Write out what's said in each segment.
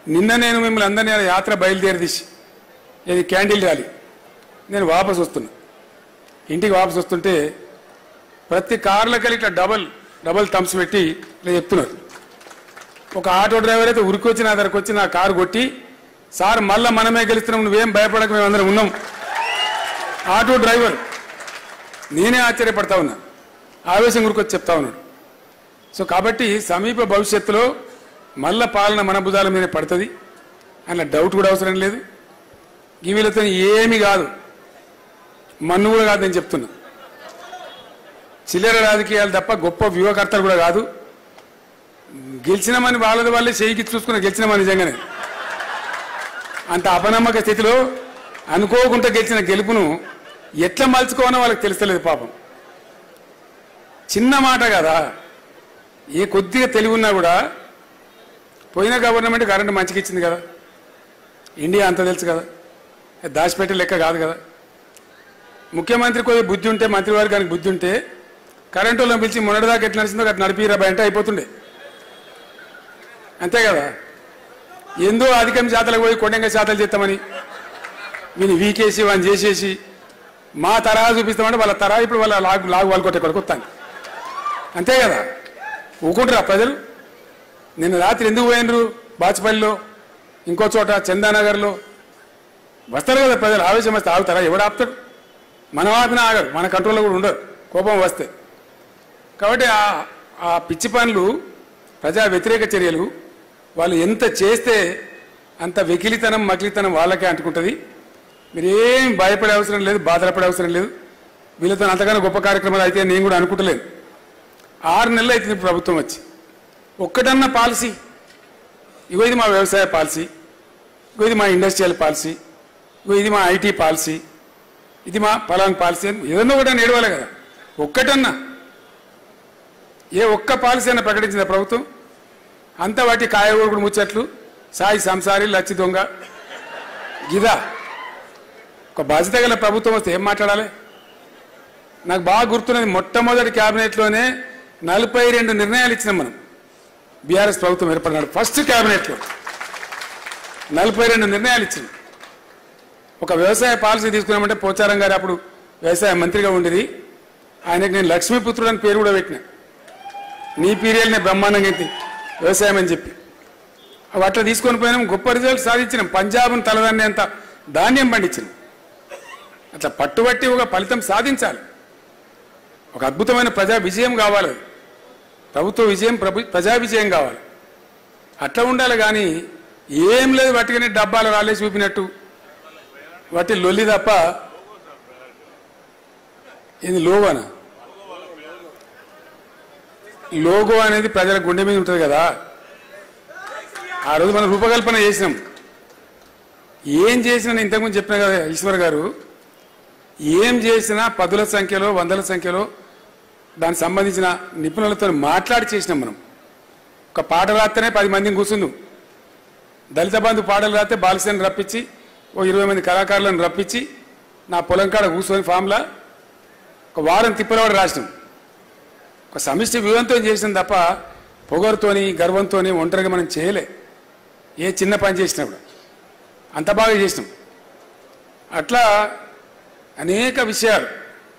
నిన్న నేను మిమ్మల్ని అందరినీ ఆ యాత్ర బయలుదేరి తీసి ఇది క్యాండిల్ ర్యాలీ నేను వాపస్ వస్తున్నా ఇంటికి వాపస్ వస్తుంటే ప్రతి కార్లకి ఇట్లా డబల్ డబల్ థమ్స్ పెట్టి ఇట్లా చెప్తున్నారు ఒక ఆటో డ్రైవర్ అయితే ఉరికొచ్చి నా దగ్గరకు వచ్చి నా కారు కొట్టి సార్ మళ్ళా మనమే గెలుస్తున్నాం నువ్వేం భయపడక మేము అందరం ఉన్నాం ఆటో డ్రైవర్ నేనే ఆశ్చర్యపడతా ఉన్నా ఆవేశం గురికొచ్చి చెప్తా ఉన్నాడు సో కాబట్టి సమీప భవిష్యత్తులో మళ్ళా పాలన మన భుజాల మీద పడుతుంది అన్న డౌట్ కూడా అవసరం లేదు ఈ వీళ్ళతో ఏమీ కాదు మన్ను కూడా కాదు నేను చెప్తున్నా చిల్లర రాజకీయాలు తప్ప గొప్ప వ్యూహకర్తలు కూడా కాదు గెలిచినామని వాళ్ళది వాళ్ళే చేయికి చూసుకుని గెలిచినామని నిజంగానే అంత అపనమ్మక స్థితిలో అనుకోకుండా గెలిచిన గెలుపును ఎట్లా మలుచుకోవాలో వాళ్ళకి తెలుస్తలేదు పాపం చిన్న మాట కదా ఏ కొద్దిగా తెలివి ఉన్నా కూడా పోయిన గవర్నమెంట్ కరెంటు మంచిగా ఇచ్చింది కదా ఇండియా అంత తెలుసు కదా అది దాచిపెట్టే లెక్క కాదు కదా ముఖ్యమంత్రి కొద్దిగా బుద్ధి ఉంటే మంత్రివర్గానికి బుద్ధి ఉంటే కరెంటు వాళ్ళని పిలిచి మొన్నటిదాకా ఎట్లా నడిచిందో అట్లా నడిపిరా అంటే అయిపోతుండే అంతే కదా ఎందో అధికం శాతలకు పోయి కొండంగా శాతలు చేస్తామని వీని వీకేసి వాడిని చేసేసి మా తరహా చూపిస్తామంటే వాళ్ళ తరహా ఇప్పుడు వాళ్ళ లాగు లాగు వాళ్ళు కొట్టే కొడుకు వస్తాను అంతే కదా ఊకుంటారా ప్రజలు నిన్న రాత్రి ఎందుకు పోయినరు బాచుపల్లిలో ఇంకో చోట చందానగర్లో వస్తారు కదా ప్రజలు ఆవేశం వస్తే ఆగుతారా ఎవడు ఆపుతాడు మనం ఆపినా ఆగరు మన కంట్రోల్లో కూడా ఉండరు కోపం వస్తే కాబట్టి ఆ ఆ పిచ్చి పనులు ప్రజా వ్యతిరేక చర్యలు వాళ్ళు ఎంత చేస్తే అంత వెకిలితనం మకిలితనం వాళ్ళకే అంటుకుంటుంది మీరు ఏం భయపడే అవసరం లేదు బాధపడే అవసరం లేదు వీళ్ళతో అంతగానో గొప్ప కార్యక్రమాలు అయితే నేను కూడా అనుకుంటలేను ఆరు నెలలు అవుతుంది ప్రభుత్వం వచ్చి ఒక్కటన్నా పాలసీ ఇగో ఇది మా వ్యవసాయ పాలసీ ఇగో ఇది మా ఇండస్ట్రియల్ పాలసీ ఇగో ఇది మా ఐటీ పాలసీ ఇది మా పలాన్ పాలసీ అని ఏదన్నా ఒకటి నేడవాలి కదా ఒక్కటన్నా ఏ ఒక్క పాలసీ అయినా ప్రకటించిందా ప్రభుత్వం అంతా వాటి కాయగూరకుడు ముచ్చట్లు సాయి సంసారి లచ్చి దొంగ గిదా ఒక బాధ్యత గల ప్రభుత్వం వస్తే ఏం మాట్లాడాలి నాకు బాగా గుర్తున్నది మొట్టమొదటి క్యాబినెట్లోనే నలభై రెండు నిర్ణయాలు ఇచ్చినాం మనం బీఆర్ఎస్ ప్రభుత్వం ఏర్పడినాడు ఫస్ట్ క్యాబినెట్లో నలభై రెండు నిర్ణయాలు ఇచ్చింది ఒక వ్యవసాయ పాలసీ తీసుకున్నామంటే పోచారం గారు అప్పుడు వ్యవసాయ మంత్రిగా ఉండేది ఆయనకు నేను లక్ష్మీపుత్రుడు అని పేరు కూడా పెట్టిన నీ పీరియల్నే బ్రహ్మాండంగా ఎత్తి వ్యవసాయం అని చెప్పి అవి అట్లా తీసుకొని పోయినాం గొప్ప రిజల్ట్ సాధించినాం పంజాబ్ను తలదాన్ని అంత ధాన్యం పండించినాం అట్లా పట్టుబట్టి ఒక ఫలితం సాధించాలి ఒక అద్భుతమైన ప్రజా విజయం కావాలి అది. ప్రభుత్వ విజయం ప్రభు ప్రజా విజయం కావాలి అట్లా ఉండాలి కానీ ఏం లేదు వాటికనే డబ్బాలు రాలేసి చూపినట్టు వాటి లొల్లి తప్ప ఇది లోగోనా లోగో అనేది ప్రజల గుండె మీద ఉంటుంది కదా ఆ రోజు మనం రూపకల్పన చేసినాం ఏం చేసినా నేను ఇంతకుముందు చెప్పిన కదా ఈశ్వర్ గారు ఏం చేసినా పదుల సంఖ్యలో వందల సంఖ్యలో దానికి సంబంధించిన నిపుణులతో మాట్లాడి చేసినాం మనం ఒక పాట రాస్తేనే పది మందిని కూర్చుందు దళిత బంధు పాటలు రాస్తే బాలసేని రప్పించి ఓ ఇరవై మంది కళాకారులను రప్పించి నా పొలం కాడ కూర్చొని ఫామ్లా ఒక వారం తిప్పలవాడు రాసినాం ఒక సమిష్టి వ్యూహంతో చేసినాం తప్ప పొగరుతోని గర్వంతోని ఒంటరిగా మనం చేయలే ఏ చిన్న పని చేసినప్పుడు అంత బాగా చేసినాం అట్లా అనేక విషయాలు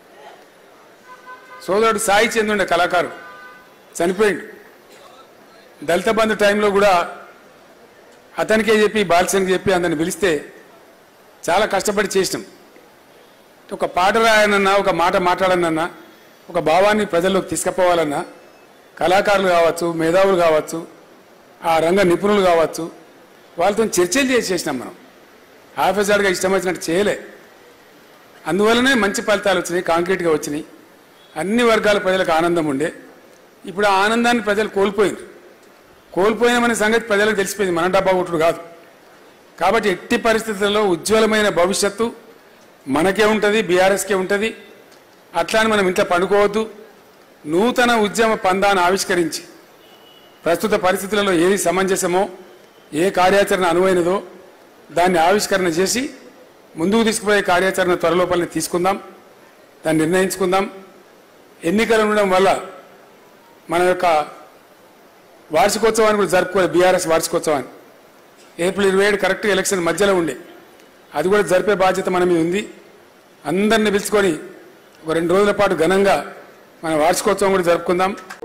సోదరుడు సాయి చెందుండే కళాకారుడు చనిపోయిండు దళిత బంధు టైంలో కూడా అతనికే చెప్పి బాలసేనికి చెప్పి అందరిని పిలిస్తే చాలా కష్టపడి చేసినాం ఒక పాట రాయనన్నా ఒక మాట మాట్లాడనన్నా ఒక భావాన్ని ప్రజల్లోకి తీసుకుపోవాలన్నా కళాకారులు కావచ్చు మేధావులు కావచ్చు ఆ రంగ నిపుణులు కావచ్చు వాళ్ళతో చర్చలు చేసి చేసినాం మనం ఆఫీసర్గా ఇష్టం వచ్చినట్టు చేయలే అందువల్లనే మంచి ఫలితాలు వచ్చినాయి కాంక్రీట్గా వచ్చినాయి అన్ని వర్గాల ప్రజలకు ఆనందం ఉండే ఇప్పుడు ఆ ఆనందాన్ని ప్రజలు కోల్పోయింది కోల్పోయినామనే సంగతి ప్రజలకు తెలిసిపోయింది మన డబ్బా కొట్టుడు కాదు కాబట్టి ఎట్టి పరిస్థితుల్లో ఉజ్వలమైన భవిష్యత్తు మనకే ఉంటుంది బీఆర్ఎస్కే ఉంటుంది అట్లా అని మనం ఇంట్లో పండుకోవద్దు నూతన ఉద్యమ పందాన్ని ఆవిష్కరించి ప్రస్తుత పరిస్థితులలో ఏది సమంజసమో ఏ కార్యాచరణ అనువైనదో దాన్ని ఆవిష్కరణ చేసి ముందుకు తీసుకుపోయే కార్యాచరణ త్వరలోపలనే తీసుకుందాం దాన్ని నిర్ణయించుకుందాం ఎన్నికలు ఉండడం వల్ల మన యొక్క వార్షికోత్సవాన్ని కూడా జరుపుకోవాలి బీఆర్ఎస్ వార్షికోత్సవాన్ని ఏప్రిల్ ఇరవై ఏడు కరెక్ట్ ఎలక్షన్ మధ్యలో ఉండే అది కూడా జరిపే బాధ్యత మన మీద ఉంది అందరిని పిలుచుకొని ఒక రెండు రోజుల పాటు ఘనంగా మన వార్షికోత్సవం కూడా జరుపుకుందాం